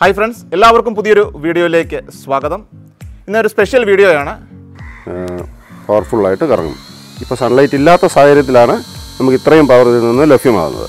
hi friends എല്ലാവർക്കും പുതിയൊരു വീഡിയോയിലേക്ക് സ്വാഗതം ഇന്നൊരു സ്പെഷ്യൽ വീഡിയോയാണ് പവർഫുള്ളായിട്ട് കറങ്ങും ഇപ്പോൾ സൺലൈറ്റ് ഇല്ലാത്ത സാഹചര്യത്തിലാണ് നമുക്ക് ഇത്രയും പവർ ഇതിൽ നിന്ന് ലഭ്യമാകുന്നത്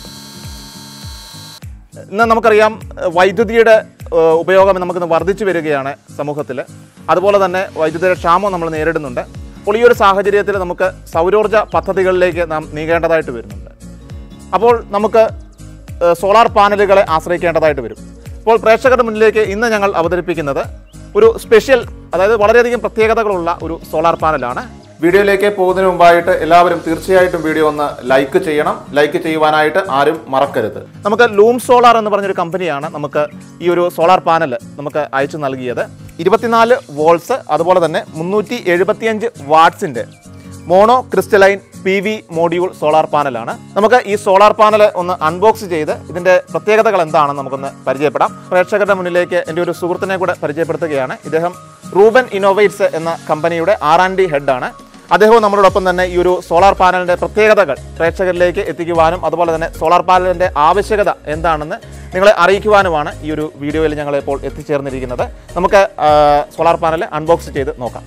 ഇന്ന് നമുക്കറിയാം ഏഹ്, വൈദ്യുതിയുടെ ഏഹ്, ഉപയോഗം നമുക്കിന്ന് വർദ്ധിച്ചു വരികയാണ് സമൂഹത്തിൽ അതുപോലെ തന്നെ വൈദ്യുതിയുടെ ക്ഷാമം നമ്മൾ നേരിടുന്നുണ്ട് അപ്പോൾ ഈ ഒരു സാഹചര്യത്തിൽ നമുക്ക് സൗരോർജ്ജ പദ്ധതികളിലേക്ക് നാം നീങ്ങേണ്ടതായിട്ട് വരുന്നുണ്ട് അപ്പോൾ നമുക്ക് ഏഹ്, സോളാർ പാനലുകളെ ആശ്രയിക്കേണ്ടതായിട്ട് വരും അപ്പോൾ പ്രേക്ഷകരുടെ മുന്നിലേക്ക് ഇന്ന് ഞങ്ങൾ അവതരിപ്പിക്കുന്നത് ഒരു സ്പെഷ്യൽ അതായത് വളരെയധികം പ്രത്യേകതകളുള്ള ഒരു സോളാർ പാനലാണ് വീഡിയോയിലേക്ക് പോകുന്നതിന് മുമ്പായിട്ട് എല്ലാവരും തീർച്ചയായിട്ടും വീഡിയോ ഒന്ന് ലൈക്ക് ചെയ്യണം ലൈക്ക് ചെയ്യുവാനായിട്ട് ആരും മറക്കരുത് നമുക്ക് ലൂം സോളാർ എന്ന് പറഞ്ഞൊരു കമ്പനിയാണ് നമുക്ക് ഈ ഒരു സോളാർ പാനൽ നമുക്ക് അയച്ചു നൽകിയത് ഇരുപത്തിനാല് വോൾട്സ് അതുപോലെ തന്നെ മുന്നൂറ്റി എഴുപത്തിയഞ്ച് വാട്ട്സിൻ്റെ mono crystalline P V module solar പാനലാണ് നമുക്ക് ഈ സോളാർ പാനൽ ഒന്ന് അൺബോക്സ് ചെയ്ത് ഇതിന്റെ പ്രത്യേകതകൾ എന്താണെന്ന് നമുക്കൊന്ന് പരിചയപ്പെടാം പ്രേക്ഷകരുടെ മുന്നിലേക്ക് എൻ്റെ ഒരു സുഹൃത്തിനെ കൂടെ പരിചയപ്പെടുത്തുകയാണ് ഇദ്ദേഹം റൂബൻ ഇന്നോവേറ്റ്സ് എന്ന കമ്പനിയുടെ ആർ ആൻഡ് ഡി ഹെഡാണ് അദ്ദേഹവും നമ്മളോടൊപ്പം തന്നെ ഈ ഒരു സോളാർ പാനലിന്റെ പ്രത്യേകതകൾ പ്രേക്ഷകരിലേക്ക് എത്തിക്കുവാനും അതുപോലെ തന്നെ സോളാർ പാനലിന്റെ ആവശ്യകത എന്താണെന്ന് നിങ്ങളെ അറിയിക്കുവാനുമാണ് ഈ ഒരു വീഡിയോയിൽ ഞങ്ങൾ ഇപ്പോൾ എത്തിച്ചേർന്നിരിക്കുന്നത് നമുക്ക് ആ, സോളാർ പാനൽ അൺബോക്സ് ചെയ്ത് നോക്കാം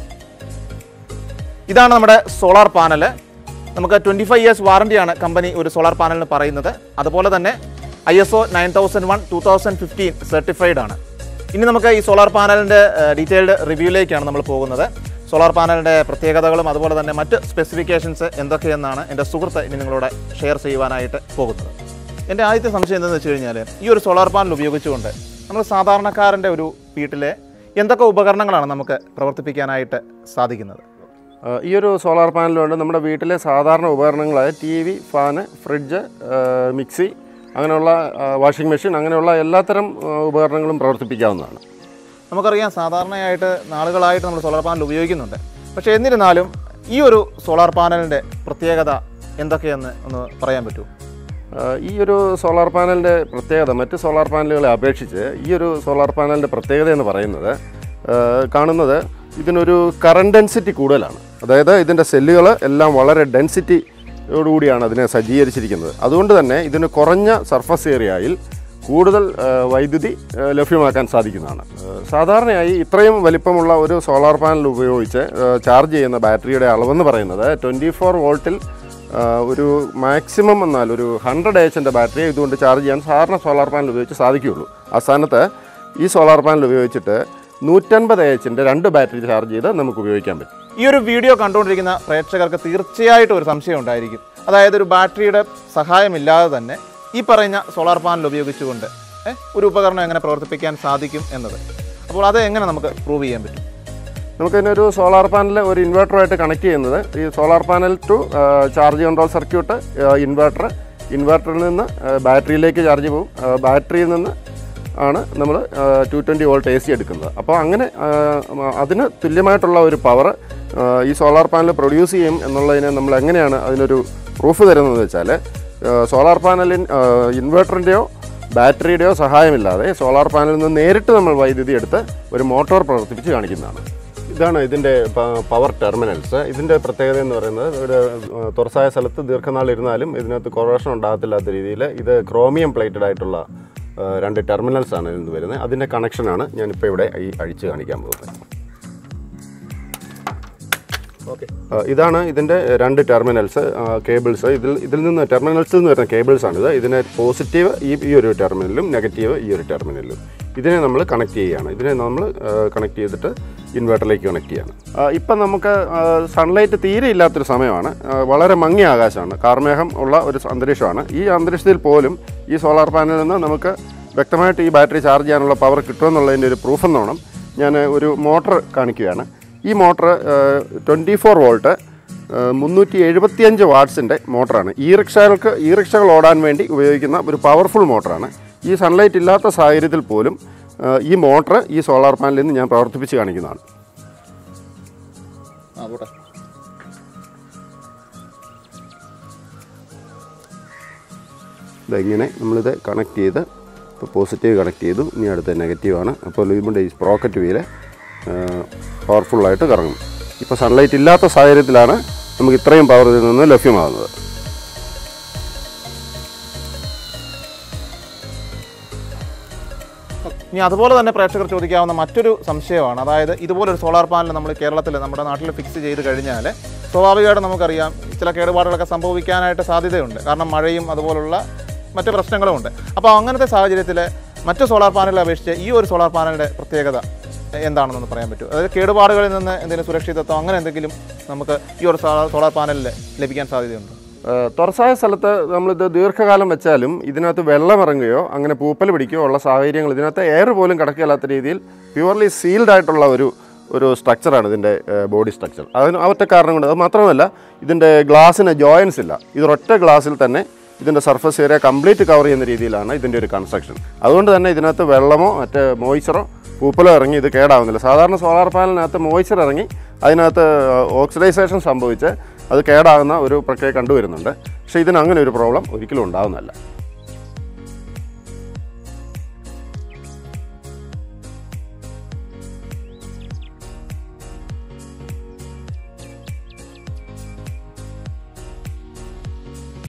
ഇതാണ് നമ്മുടെ സോളാർ പാനൽ നമുക്ക് ട്വൻറ്റി ഫൈവ് ഇയേഴ്സ് വാറണ്ടിയാണ് കമ്പനി ഒരു സോളാർ പാനലിന് പറയുന്നത് അതുപോലെ തന്നെ I S O nine thousand one two thousand fifteen certified ആണ് ഇനി നമുക്ക് ഈ സോളാർ പാനലിൻ്റെ ഡീറ്റെയിൽഡ് റിവ്യൂയിലേക്കാണ് നമ്മൾ പോകുന്നത് സോളാർ പാനലിൻ്റെ പ്രത്യേകതകളും അതുപോലെ തന്നെ മറ്റ് സ്പെസിഫിക്കേഷൻസ് എന്തൊക്കെയെന്നാണ് എൻ്റെ സുഹൃത്ത് ഇനി നിങ്ങളോട് ഷെയർ ചെയ്യുവാനായിട്ട് പോകുന്നത് എൻ്റെ ആദ്യത്തെ സംശയം എന്താണെന്ന് വെച്ച് കഴിഞ്ഞാൽ ഈ ഒരു സോളാർ പാനൽ ഉപയോഗിച്ചുകൊണ്ട് നമ്മൾ സാധാരണക്കാരൻ്റെ ഒരു വീട്ടിലെ എന്തൊക്കെ ഉപകരണങ്ങളാണ് നമുക്ക് പ്രവർത്തിപ്പിക്കാനായിട്ട് സാധിക്കുന്നത് ആ, ഈ ഒരു സോളാർ പാനലുകൊണ്ട് നമ്മുടെ വീട്ടിലെ സാധാരണ ഉപകരണങ്ങളായ ടി വി ഫാന് ഫ്രിഡ്ജ് ആ, മിക്സി അങ്ങനെയുള്ള ആ, വാഷിംഗ് മെഷീൻ അങ്ങനെയുള്ള എല്ലാത്തരം ആ, ഉപകരണങ്ങളും പ്രവർത്തിപ്പിക്കാവുന്നതാണ് നമുക്കറിയാം സാധാരണയായിട്ട് നാളുകളായിട്ട് നമ്മൾ സോളാർ പാനൽ ഉപയോഗിക്കുന്നുണ്ട് പക്ഷേ എന്നിരുന്നാലും ഈ ഒരു സോളാർ പാനലിൻ്റെ പ്രത്യേകത എന്തൊക്കെയെന്ന് ഒന്ന് പറയാൻ പറ്റുമോ ആ, ഈ ഒരു സോളാർ പാനലിൻ്റെ പ്രത്യേകത മറ്റ് സോളാർ പാനലുകളെ അപേക്ഷിച്ച് ഈ ഒരു സോളാർ പാനലിൻ്റെ പ്രത്യേകത എന്ന് പറയുന്നത് ആ, കാണുന്നത് ഇതിനൊരു കറണ്ട് ഡെൻസിറ്റി കൂടുതലാണ് അതായത് ഇതിൻ്റെ സെല്ലുകൾ എല്ലാം വളരെ ഡെൻസിറ്റിയോടുകൂടിയാണ് അതിനെ സജ്ജീകരിച്ചിരിക്കുന്നത് അതുകൊണ്ട് തന്നെ ഇതിന് കുറഞ്ഞ സർഫസ് ഏരിയയിൽ കൂടുതൽ ആ, വൈദ്യുതി ആ, ലഭ്യമാക്കാൻ സാധിക്കുന്നതാണ് ആ, സാധാരണയായി ഇത്രയും വലിപ്പമുള്ള ഒരു സോളാർ പാനൽ ഉപയോഗിച്ച് ആ, ചാർജ് ചെയ്യുന്ന ബാറ്ററിയുടെ അളവെന്ന് പറയുന്നത് ട്വൻറ്റി ഫോർ വോൾട്ടിൽ ആ, ഒരു മാക്സിമം എന്നാൽ ഒരു ഹൺഡ്രഡ് എച്ചിൻ്റെ ബാറ്ററി ഇതുകൊണ്ട് ചാർജ് ചെയ്യാൻ സാധാരണ സോളാർ പാനൽ ഉപയോഗിച്ച് സാധിക്കുകയുള്ളൂ ആ സ്ഥാനത്ത് ഈ സോളാർ പാനൽ ഉപയോഗിച്ചിട്ട് നൂറ്റൻപത് എച്ചിൻ്റെ രണ്ട് ബാറ്ററി ചാർജ് ചെയ്ത് നമുക്ക് ഉപയോഗിക്കാൻ പറ്റും ഈ ഒരു വീഡിയോ കണ്ടുകൊണ്ടിരിക്കുന്ന പ്രേക്ഷകർക്ക് തീർച്ചയായിട്ടും ഒരു സംശയം ഉണ്ടായിരിക്കും അതായത് ഒരു ബാറ്ററിയുടെ സഹായമില്ലാതെ തന്നെ ഈ പറയുന്ന സോളാർ പാനൽ ഉപയോഗിച്ചുകൊണ്ട് ഏ, ഒരു ഉപകരണം എങ്ങനെ പ്രവർത്തിപ്പിക്കാൻ സാധിക്കും എന്നത് അപ്പോൾ അത് എങ്ങനെ നമുക്ക് പ്രൂവ് ചെയ്യാൻ പറ്റും നമുക്കതിനൊരു സോളാർ പാനൽ ഒരു ഇൻവെർട്ടറുമായിട്ട് കണക്ട് ചെയ്യുന്നത് ഈ solar panel to charge control circuit inverter ഇൻവെർട്ടറിൽ നിന്ന് ആ, ബാറ്ററിയിലേക്ക് ചാർജ് പോകും ആ, ബാറ്ററിയിൽ നിന്ന് ആണ് നമ്മൾ two twenty volt A C എടുക്കുന്നത് അപ്പോൾ അങ്ങനെ ആ, അതിന് തുല്യമായിട്ടുള്ള ഒരു പവർ ഈ സോളാർ പാനൽ പ്രൊഡ്യൂസ് ചെയ്യും എന്നുള്ളതിന് നമ്മൾ എങ്ങനെയാണ് അതിനൊരു പ്രൂഫ് തരുന്നത് വെച്ചാൽ സോളാർ പാനലിൻ ഇൻവെർട്ടറിൻ്റെയോ ബാറ്ററിയുടെയോ സഹായമില്ലാതെ സോളാർ പാനലിൽ നിന്ന് നേരിട്ട് നമ്മൾ വൈദ്യുതി എടുത്ത് ഒരു മോട്ടോർ പ്രവർത്തിപ്പിച്ച് കാണിക്കുന്നതാണ് ഇതാണ് ഇതിൻ്റെ പവർ ടെർമിനൽസ് ഇതിൻ്റെ പ്രത്യേകത എന്ന് പറയുന്നത് ഒരു ഏഹ്, തുറസായ സ്ഥലത്ത് ദീർഘനാൾ ഇരുന്നാലും ഇതിനകത്ത് കൊറോഷൻ ഉണ്ടാകത്തില്ലാത്ത രീതിയിൽ ഇത് ക്രോമിയം പ്ലേറ്റഡ് ആയിട്ടുള്ള ഏഹ്, രണ്ട് ടെർമിനൽസ് ആണ് ഇതിൽ നിന്ന് വരുന്നത് അതിൻ്റെ കണക്ഷനാണ് ഞാനിപ്പോൾ ഇവിടെ ഈ അഴിച്ച് കാണിക്കാൻ പോകുന്നത് ഓക്കെ ആ, ഇതാണ് ഇതിൻ്റെ രണ്ട് ടെർമിനൽസ് കേബിൾസ് ഇതിൽ ഇതിൽ നിന്ന് ടെർമിനൽസിൽ നിന്ന് വരുന്ന കേബിൾസ് ആണിത് ഇതിനെ പോസിറ്റീവ് ഈ ഈ ഒരു ടെർമിനലും നെഗറ്റീവ് ഈ ഒരു ടെർമിനലും ഇതിനെ നമ്മൾ കണക്ട് ചെയ്യുകയാണ് ഇതിനെ നമ്മൾ കണക്ട് ചെയ്തിട്ട് ഇൻവെർട്ടറിലേക്ക് കണക്ട് ചെയ്യാണ് ആ, ഇപ്പം നമുക്ക് സൺലൈറ്റ് തീരെ ഇല്ലാത്തൊരു സമയമാണ് ആ, വളരെ മങ്ങിയ ആകാശമാണ് കാർമേഘം ഉള്ള ഒരു അന്തരീക്ഷമാണ് ഈ അന്തരീക്ഷത്തിൽ പോലും ഈ സോളാർ പാനലിൽ നിന്ന് നമുക്ക് വ്യക്തമായിട്ട് ഈ ബാറ്ററി ചാർജ് ചെയ്യാനുള്ള പവർ കിട്ടുമെന്നുള്ളതിൻ്റെ ഒരു പ്രൂഫ് എന്നോണം ഞാൻ ഒരു മോട്ടർ കാണിക്കുകയാണ് ഈ മോട്ടർ ട്വൻറ്റി ഫോർ വോൾട്ട് മുന്നൂറ്റി എഴുപത്തിയഞ്ച് വാട്ട്സിൻ്റെ മോട്ടറാണ് ഈ റിക്ഷകൾക്ക് ഈ റിക്ഷകൾ ഓടാൻ വേണ്ടി ഉപയോഗിക്കുന്ന ഒരു പവർഫുൾ മോട്ടറാണ് ഈ സൺലൈറ്റ് ഇല്ലാത്ത സാഹചര്യത്തിൽ പോലും ആ, ഈ മോട്ടർ ഈ സോളാർ പാനലിൽ നിന്ന് ഞാൻ പ്രവർത്തിപ്പിച്ച് കാണിക്കുന്നതാണ് ആ പോട്ടെ ഇതെങ്ങനെ നമ്മളിത് കണക്ട് ചെയ്ത് ഇപ്പോൾ പോസിറ്റീവ് കണക്ട് ചെയ്തു ഇനി അടുത്ത നെഗറ്റീവാണ് അപ്പോൾ ഇതിൻ്റെ ഈ സ്പ്രോക്കറ്റ് വീല് പവർഫുള്ളായിട്ട് കറങ്ങും ഇപ്പോൾ സൺലൈറ്റ് ഇല്ലാത്ത സാഹചര്യത്തിലാണ് നമുക്ക് ഇത്രയും പവർ ഇതിൽ നിന്ന് ലഭ്യമാകുന്നത് ഇനി അതുപോലെ തന്നെ പ്രേക്ഷകർ ചോദിക്കാവുന്ന മറ്റൊരു സംശയമാണ് അതായത് ഇതുപോലൊരു സോളാർ പാനൽ നമ്മൾ കേരളത്തിൽ നമ്മുടെ നാട്ടിൽ ഫിക്സ് ചെയ്ത് കഴിഞ്ഞാൽ സ്വാഭാവികമായിട്ടും നമുക്കറിയാം ചില കേടുപാടുകളൊക്കെ സംഭവിക്കാനായിട്ട് സാധ്യതയുണ്ട് കാരണം മഴയും അതുപോലുള്ള മറ്റ് പ്രശ്നങ്ങളും ഉണ്ട് അപ്പോൾ അങ്ങനത്തെ സാഹചര്യത്തിൽ മറ്റു സോളാർ പാനലിനെ അപേക്ഷിച്ച് ഈ ഒരു സോളാർ പാനലിൻ്റെ പ്രത്യേകത എന്താണെന്നൊന്ന് പറയാൻ പറ്റുമോ അതായത് കേടുപാടുകളിൽ നിന്ന് എന്തെങ്കിലും സുരക്ഷിതത്വം അങ്ങനെ എന്തെങ്കിലും നമുക്ക് ഈ ഒരു സോളാർ സോളാർ പാനലിൽ ലഭിക്കാൻ സാധ്യതയുണ്ട് ഏഹ് തുറസായ സ്ഥലത്ത് നമ്മളിത് ദീർഘകാലം വെച്ചാലും ഇതിനകത്ത് വെള്ളം ഇറങ്ങുകയോ അങ്ങനെ പൂപ്പൽ പിടിക്കുകയോ ഉള്ള സാഹചര്യങ്ങൾ ഇതിനകത്ത് എയർ പോലും കടക്കില്ലാത്ത രീതിയിൽ പ്യുവർലി സീൽഡ് ആയിട്ടുള്ള ഒരു ഒരു സ്ട്രക്ചറാണ് ഇതിൻ്റെ ബോഡി സ്ട്രക്ചർ അതിന് ആ ഒറ്റ കാരണം കൊണ്ട് അത് മാത്രമല്ല ഇതിൻ്റെ ഗ്ലാസ്സിന് ജോയിൻസ് ഇല്ല ഇതൊരൊറ്റ ഗ്ലാസ്സിൽ തന്നെ ഇതിൻ്റെ സർഫസ് ഏരിയ കംപ്ലീറ്റ് കവർ ചെയ്യുന്ന രീതിയിലാണ് ഇതിൻ്റെ ഒരു കൺസ്ട്രക്ഷൻ അതുകൊണ്ട് തന്നെ ഇതിനകത്ത് വെള്ളമോ മറ്റേ മോയ്ച്ചറോ പൂപ്പലോ ഇറങ്ങി ഇത് കേടാവുന്നില്ല സാധാരണ സോളാർ പാനലിനകത്ത് മോയ്ച്ചർ ഇറങ്ങി അതിനകത്ത് ഓക്സിഡൈസേഷൻ സംഭവിച്ച് അത് കേടാകുന്ന ഒരു പ്രക്രിയ കണ്ടുവരുന്നുണ്ട് പക്ഷേ ഇതിന് അങ്ങനെ ഒരു പ്രോബ്ലം ഒരിക്കലും ഉണ്ടാകുന്നതല്ല